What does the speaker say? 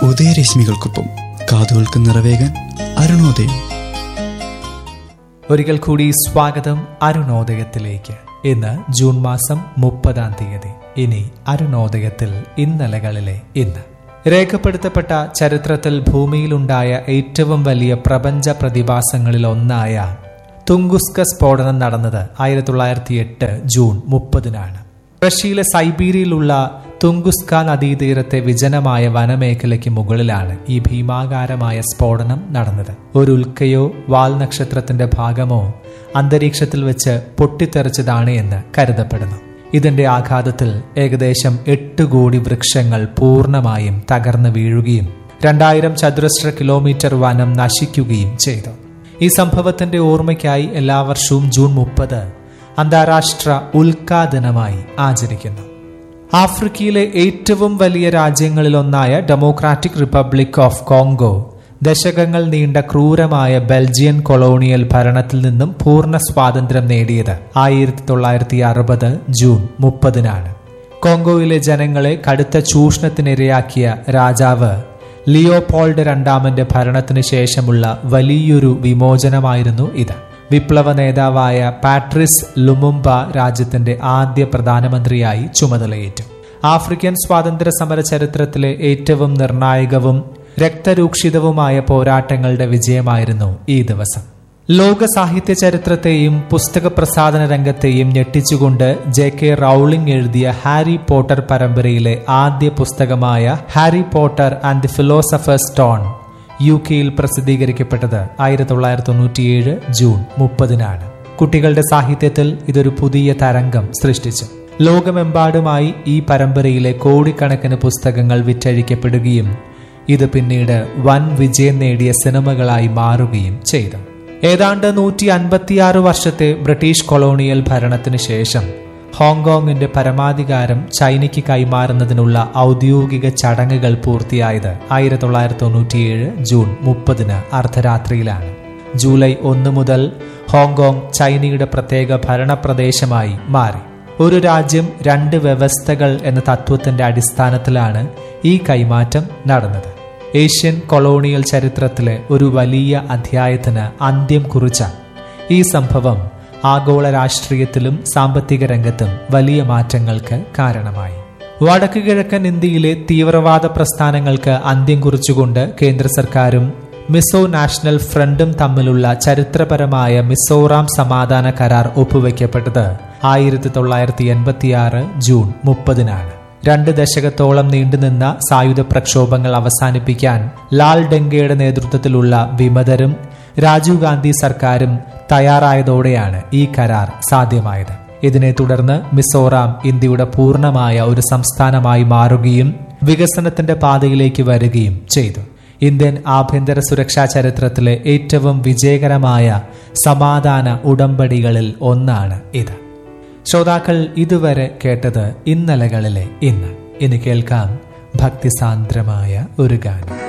ഉദയരശ്മികൾക്കൊപ്പം കാതുകൾക്ക് നിറവേകാൻ അരുണോദയം ഒരിക്കൽ കൂടി സ്വാഗതം അരുണോദയത്തിലേക്ക് ഇന്ന് ജൂൺ മാസം മുപ്പതാം തീയതി ഇനി അരുണോദയത്തിൽ ഇന്നലകളിലെ ഇന്ന് രേഖപ്പെടുത്തപ്പെട്ട ചരിത്രത്തിൽ ഭൂമിയിലുണ്ടായ ഏറ്റവും വലിയ പ്രപഞ്ച പ്രതിഭാസങ്ങളിൽ ഒന്നായ തുങ്കുസ്ക സ്ഫോടനം നടന്നത് ആയിരത്തി തൊള്ളായിരത്തി എട്ട് ജൂൺ മുപ്പതിനാണ് റഷ്യയിലെ സൈബീരിയയിലുള്ള തുങ്കുസ്ക നദീതീരത്തെ വിജനമായ വനമേഖലയ്ക്ക് മുകളിലാണ് ഈ ഭീമാകാരമായ സ്ഫോടനം നടന്നത് ഒരു ഉൽക്കയോ വാൽ നക്ഷത്രത്തിന്റെ ഭാഗമോ അന്തരീക്ഷത്തിൽ വെച്ച് പൊട്ടിത്തെറിച്ചതാണ് എന്ന് കരുതപ്പെടുന്നു ഇതിന്റെ ആഘാതത്തിൽ ഏകദേശം എട്ട് കോടി വൃക്ഷങ്ങൾ പൂർണ്ണമായും തകർന്നു വീഴുകയും രണ്ടായിരം ചതുരശ്ര കിലോമീറ്റർ വനം നശിക്കുകയും ചെയ്തു ഈ സംഭവത്തിന്റെ ഓർമ്മയ്ക്കായി എല്ലാ വർഷവും ജൂൺ മുപ്പത് അന്താരാഷ്ട്ര ഉൽക്കാ ദിനമായി ആചരിക്കുന്നു ആഫ്രിക്കയിലെ ഏറ്റവും വലിയ രാജ്യങ്ങളിലൊന്നായ ഡെമോക്രാറ്റിക് റിപ്പബ്ലിക് ഓഫ് കോങ്കോ ദശകങ്ങൾ നീണ്ട ക്രൂരമായ ബെൽജിയൻ കൊളോണിയൽ ഭരണത്തിൽ നിന്നും പൂർണ്ണ സ്വാതന്ത്ര്യം നേടിയത് ആയിരത്തി തൊള്ളായിരത്തി അറുപത് ജൂൺ മുപ്പതിനാണ് കോങ്കോയിലെ ജനങ്ങളെ കടുത്ത ചൂഷണത്തിനിരയാക്കിയ രാജാവ് ലിയോപോൾഡ് രണ്ടാമന്റെ ഭരണത്തിന് ശേഷമുള്ള വലിയൊരു വിമോചനമായിരുന്നു ഇത് വിപ്ലവ നേതാവായ പാട്രിസ് ലുമുംബ രാജ്യത്തിന്റെ ആദ്യ പ്രധാനമന്ത്രിയായി ചുമതലയേറ്റു ആഫ്രിക്കൻ സ്വാതന്ത്ര്യ സമര ചരിത്രത്തിലെ ഏറ്റവും നിർണായകവും രക്തരൂക്ഷിതവുമായ പോരാട്ടങ്ങളുടെ വിജയമായിരുന്നു ഈ ദിവസം ലോക സാഹിത്യ ചരിത്രത്തെയും പുസ്തക പ്രസാധന രംഗത്തെയും ഞെട്ടിച്ചുകൊണ്ട് ജെ കെ റൌളിംഗ് എഴുതിയ ഹാരി പോട്ടർ പരമ്പരയിലെ ആദ്യ പുസ്തകമായ Harry Potter and the philosopher's stone U കെയിൽ പ്രസിദ്ധീകരിക്കപ്പെട്ടത് ആയിരത്തി തൊള്ളായിരത്തി തൊണ്ണൂറ്റിയേഴ് ജൂൺ മുപ്പതിനാണ് കുട്ടികളുടെ സാഹിത്യത്തിൽ ഇതൊരു പുതിയ തരംഗം സൃഷ്ടിച്ചു ലോകമെമ്പാടുമായി ഈ പരമ്പരയിലെ കോടിക്കണക്കിന് പുസ്തകങ്ങൾ വിറ്റഴിക്കപ്പെടുകയും ഇത് പിന്നീട് വൻ വിജയം നേടിയ സിനിമകളായി മാറുകയും ചെയ്തു ഏതാണ്ട് നൂറ്റി അൻപത്തിയാറ് വർഷത്തെ ബ്രിട്ടീഷ് കൊളോണിയൽ ഭരണത്തിന് ശേഷം ഹോങ്കോങ്ങിന്റെ പരമാധികാരം ചൈനയ്ക്ക് കൈമാറുന്നതിനുള്ള ഔദ്യോഗിക ചടങ്ങുകൾ പൂർത്തിയായത് ആയിരത്തി തൊള്ളായിരത്തി തൊണ്ണൂറ്റിയേഴ് ജൂൺ മുപ്പതിന് അർദ്ധരാത്രിയിലാണ് ജൂലൈ ഒന്ന് മുതൽ ഹോങ്കോങ് ചൈനയുടെ പ്രത്യേക ഭരണപ്രദേശമായി മാറി ഒരു രാജ്യം രണ്ട് വ്യവസ്ഥകൾ എന്ന തത്വത്തിന്റെ അടിസ്ഥാനത്തിലാണ് ഈ കൈമാറ്റം നടന്നത് ഏഷ്യൻ കൊളോണിയൽ ചരിത്രത്തിലെ ഒരു വലിയ അധ്യായത്തിന് അന്ത്യം കുറിച്ച ഈ സംഭവം ആഗോള രാഷ്ട്രീയത്തിലും സാമ്പത്തിക രംഗത്തും വലിയ മാറ്റങ്ങൾക്ക് കാരണമായി വടക്കു കിഴക്കൻ ഇന്ത്യയിലെ തീവ്രവാദ പ്രസ്ഥാനങ്ങൾക്ക് അന്ത്യം കുറിച്ചുകൊണ്ട് കേന്ദ്ര സർക്കാരും മിസോ നാഷണൽ ഫ്രണ്ടും തമ്മിലുള്ള ചരിത്രപരമായ മിസോറാം സമാധാന കരാർ ഒപ്പുവെക്കപ്പെട്ടത് ആയിരത്തി തൊള്ളായിരത്തി എൺപത്തിയാറ് ജൂൺ മുപ്പതിനാണ് രണ്ട് ദശകത്തോളം നീണ്ടുനിന്ന സായുധ പ്രക്ഷോഭങ്ങൾ അവസാനിപ്പിക്കാൻ ലാൽ ഡെങ്കയുടെ നേതൃത്വത്തിലുള്ള വിമതരും രാജീവ് ഗാന്ധി സർക്കാരും തയ്യാറായതോടെയാണ് ഈ കരാർ സാധ്യമായത് ഇതിനെ തുടർന്ന് മിസോറാം ഇന്ത്യയുടെ പൂർണ്ണമായ ഒരു സംസ്ഥാനമായി മാറുകയും വികസനത്തിന്റെ പാതയിലേക്ക് വരികയും ചെയ്തു ഇന്ത്യൻ ആഭ്യന്തര സുരക്ഷാ ചരിത്രത്തിലെ ഏറ്റവും വിജയകരമായ സമാധാന ഉടമ്പടികളിൽ ഒന്നാണ് ഇത് ശ്രോതാക്കൾ ഇതുവരെ കേട്ടത് ഇന്നലകളിലെ ഇന്ന് ഇനി കേൾക്കാം ഭക്തിസാന്ദ്രമായ ഒരു ഗാനം